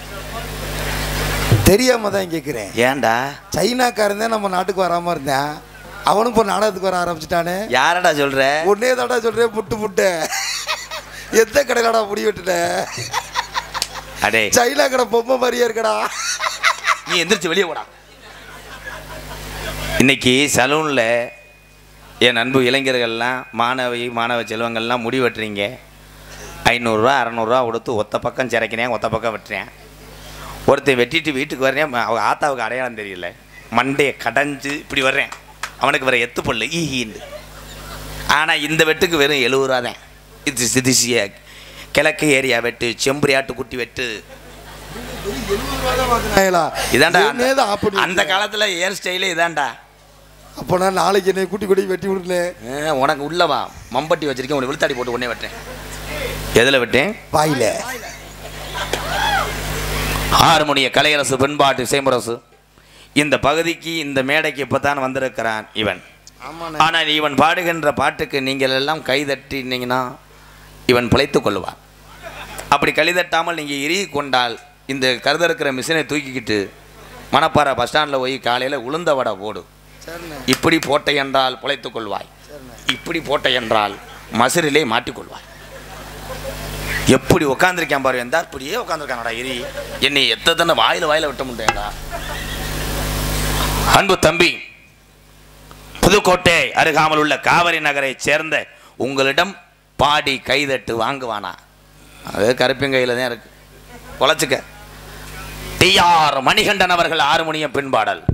தெரியாம தான் கேட்குறேன் ஏன்டா சைனாக்காரன் தான் நம்ம நாட்டுக்கு வராமல் இருந்தேன் அவனும் இப்போ நாடகத்துக்கு வர ஆரம்பிச்சிட்டானே யாரடா சொல்ற ஒன்னே தாடா சொல்கிறேன் புட்டு புட்டு எந்த கடையிலடா முடி வெட்டுன அடே சைனா கடை பொம்மை மாதிரியே இருக்கடா நீ எந்திரிச்சு வெளியே போடா இன்னைக்கு சலூனில் என் அன்பு இளைஞர்கள்லாம் மாணவி மாணவ செல்வங்கள்லாம் முடி வெட்டுறீங்க ஐநூறுரூவா அறநூறுவா கொடுத்து ஒத்த பக்கம் சிறைக்கிறேன் ஒத்த பக்கம் வெட்டுறேன் ஒருத்தன் வெட்டிட்டு வீட்டுக்கு வர்றேன் ம- அவங்க ஆத்தாவுக்கு அடையாளம் தெரியல மண்டையை கடைஞ்சு இப்படி வர்றேன் அவனுக்கு வர எத்து பல்லு ஈஹின்னு ஆனால் இந்த வெட்டுக்கு வெறும் எழுபது ரூபா தான் இது சிதிசிய கிழக்கு ஏரியா வெட்டு செம்புரி ஆட்டுக்குட்டி வெட்டு இதான்டா என்னே தான் அந்த- ஆப்படி அந்த காலத்துல ஹேர் ஸ்டைலே இதான்டா அப்போ நான் நாளைக்கு என்னை கூட்டி கூட்டி வெட்டி விடுனேன் ஆ, உனக்கு உள்ளவா மம்பட்டி வச்சிருக்கேன் உனக்கு விழுத்தாடி போட்டு உடனே வெட்டேன் எதில் வெட்டேன் வாயில ஹார்மோனிய கலையரசு பெண்பாட்டு இசைமுரசு இந்த பகுதிக்கு இந்த மேடைக்கு இப்பதான் வந்திருக்கிறான் இவன் ஆனால் இவன் பாடுகின்ற பாட்டுக்கு நீங்கள் எல்லாம் கைதட்டினீங்கன்னா இவன் பிழைத்துக் கொள்வான் அப்படி கைதட்டாமல் நீங்கள் இறுகி கொண்டால் இந்த கருதறுக்கிற மிஷினை தூக்கிக்கிட்டு மணப்பாறை பஸ் ஸ்டாண்டில் போய் காலையில் உளுந்த வடை போடு இப்படி போட்டை என்றால் பிழைத்துக் கொள்வாய் இப்படி போட்டை என்றால் மசுரிலே மாட்டிக்கொள்வாய் எப்படி உட்காந்துருக்கேன் பாரு எந்தா இப்படியே உட்காந்துருக்கானடா எரி என்னை எத்தனை வாயில வாயில விட்ட முடியேடா அன்பு தம்பி புதுக்கோட்டை அருகாமல் உள்ள காவிரி நகரைச் சேர்ந்த உங்களிடம் பாடி கைதட்டு வாங்குவானா அது கருப்பிங்கையில் தான் இருக்கு குலைச்சுக்க டிஆர் மணிகண்டன் அவர்கள் ஆறுமணியம் பின்பாடல்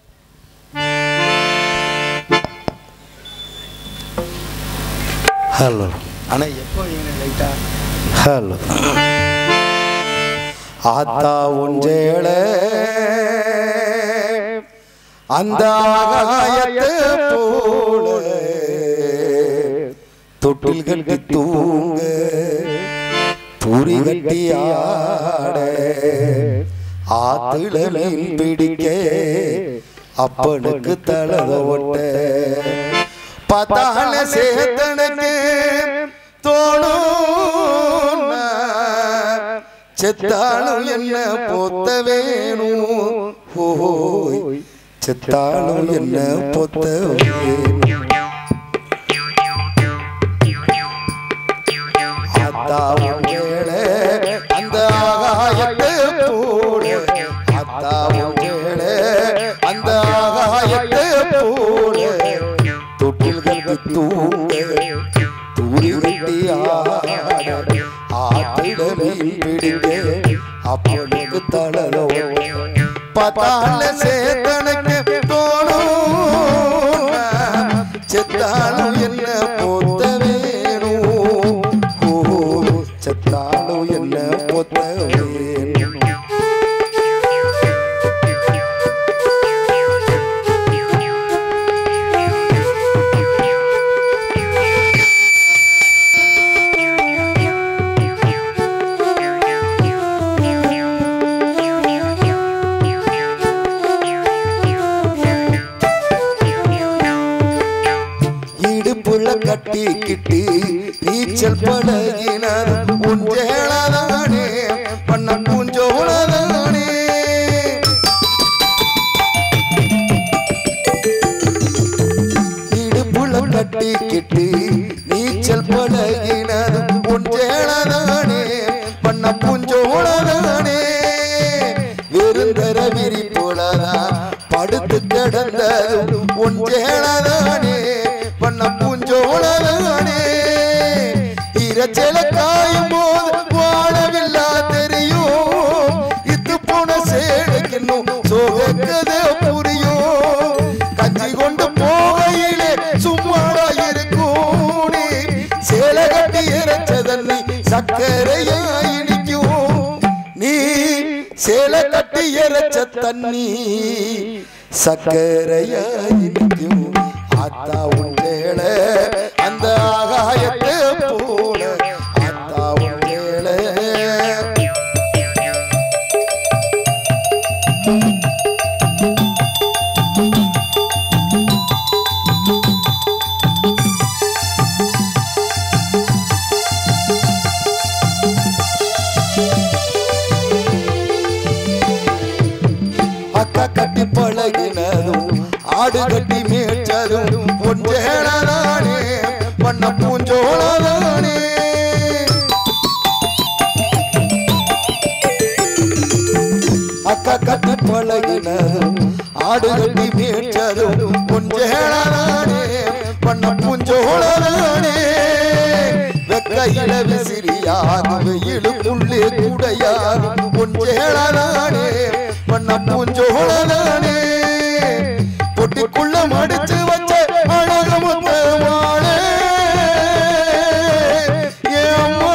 ஹலோ ஆனால் எப்போ லைட்டா ஹலோ ஆத்தா ஒன்றேள அந்த ஆகாயத்து போல தொட்டில் கட்டி தூங்க துரி கட்டி ஆட ஆத்துல மீன் பிடிக்க அப்பனுக்கு தலத ஒட்ட பத்தால சேத்தனுக்கு தோணும் செத்தாலும் என்ன பொத்த வேணும் ஓய் செத்தாலும் என்ன பொத்த வேணும் அத்தா உங்களே அந்த ஆகாயத்தை போடு அத்தா உங்களே அந்த ஆகாயத்தை போடு தொட்டில் கட்டி தூங்க தூரி கட்டி ஆட ஆத்திட மீன் பிடிக்க அப்பனுக்கு தளரோ பத்தால சேத்தனுக்கு தோணும் செத்தாலும் என்ன பொத்த வேணும் ஓ செத்தாலும் என்ன பொத்த வேணும் இடுப்புல கட்டிக்கிட்டு நீச்சல் பழகினார் உஞ்சேளதானே பண்ண பூஞ்சோளதானே இடுப்புல கட்டிக்கிட்டு நீச்சல் பழகினார் உஞ்சேளதானே பண்ண பூஞ்சோளதானே பொஞ்சேளதானே பண்ண பூஞ்சோளதானே இரைச்சல காயும் போது வாழவில்லா தெரியும் இத்து போன சேலைக்கு இன்னும் சோகக்கதை புரியும் கஞ்சி கொண்டு போகையிலே சும்மாடா இருக்கும் நீ சேலை கட்டி இறைச்சதல்லை சக்கரையா இனிக்கும் நீ சேலை கட்டி இறைச்ச தண்ணி சக்கரையா இனிக்கும் ஆத்தா உண்டேள அந்த ஆகாயத்தை போல ஆத்தா உண்டேள அக்கா கட்டி பழகினதும் ஆடு கட்டி மேய்ச்சதும் பொஞ்சேளதானே பண்ண பூஞ்சோளதானே அக்கா கட்டி பழகினதும் ஆடு கட்டி மேய்ச்சதும் பொஞ்சேளதானே பண்ண பூஞ்சோளதானே வெக்கையில விசிறியாகும் வெயிலுக்குள்ளே குடையாகும் பொஞ்சேளதானே பண்ண பூஞ்சோளதானே பொட்டிக்குள்ள மடிச்சு வச்ச அழக முத்தமானே ஏம்மா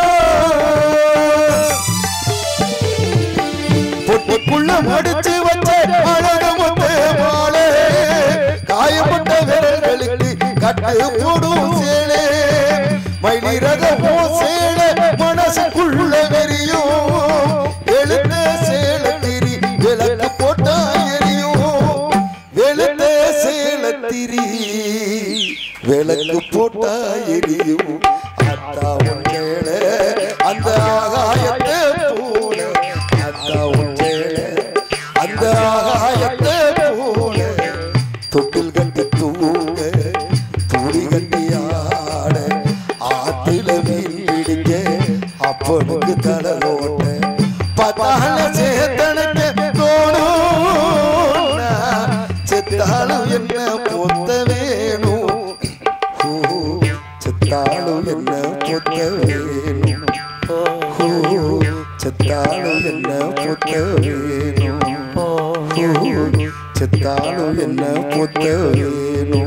பொட்டிக்குள்ள மடிச்சு வச்ச அழக முத்தமானே காயப்பட்ட விரல்களுக்கு கட்டு போடும் சேலே மயிலிறகமோ சேலை மனசுக்குள்ள வெறியும் எழுத்த சேலை திரி விளக்கு போட்டா எரியும் வெளுத்த சேலை திரி விளக்கு போட்டா எரியும் அத்தா உண்டேள அந்த ஆகாயத்தை போல அத்தா உண்டேள அந்த ஆகாயத்தை போல தொட்டில் கட்டி தூங்க துணி கட்டி ஆட ஆத்துல மீன் பிடிக்க அப்பனுக்கு தலை ஓட்ட பத்தால சேத்தனுக்கு தோணும் செத்தாலும் என்ன பொத்த வேணும் ஓ, செத்தாலும் என்ன பொத்த வேணும் ஓ, செத்தாலும் என்ன பொத்த வேணும் ஓ, செத்தாலும் என்ன பொத்த வேணும்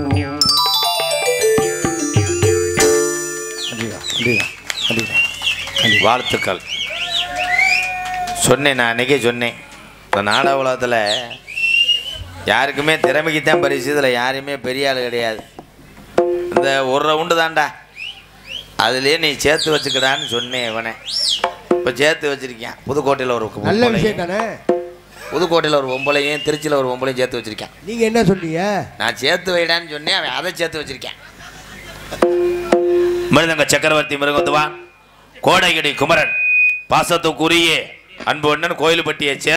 வாழ்த்துக்கள் சொன்னேன் நான் அன்றைக்கே சொன்னேன் இந்த நாடக உலகத்தில் யாருக்குமே திறமைக்கு தான் பரிசு இதில் யாருமே பெரிய ஆள் கிடையாது இந்த ஒரு ரவுண்டு தான்டா அதுலேயே நீ சேர்த்து வச்சுக்கடான்னு சொன்னேன் இவனே இப்போ சேர்த்து வச்சிருக்கேன் புதுக்கோட்டையில் ஒரு நல்ல பொம்பளையும், விஷயம் தானே புதுக்கோட்டையில் ஒரு பொம்பளையும் திருச்சியில் ஒரு பொம்பளையும் சேர்த்து வச்சிருக்கேன் நீங்க என்ன சொன்னீங்க நான் சேர்த்து வைடான்னு சொன்னேன் அவன் அதை சேர்த்து வச்சிருக்கேன் மிருதங்க சக்கரவர்த்தி மிருகத்துவா கோடையடி குமரன் பாசத்துக்குரிய அன்பு அண்ணன் கோயிலுப்பட்டியை சே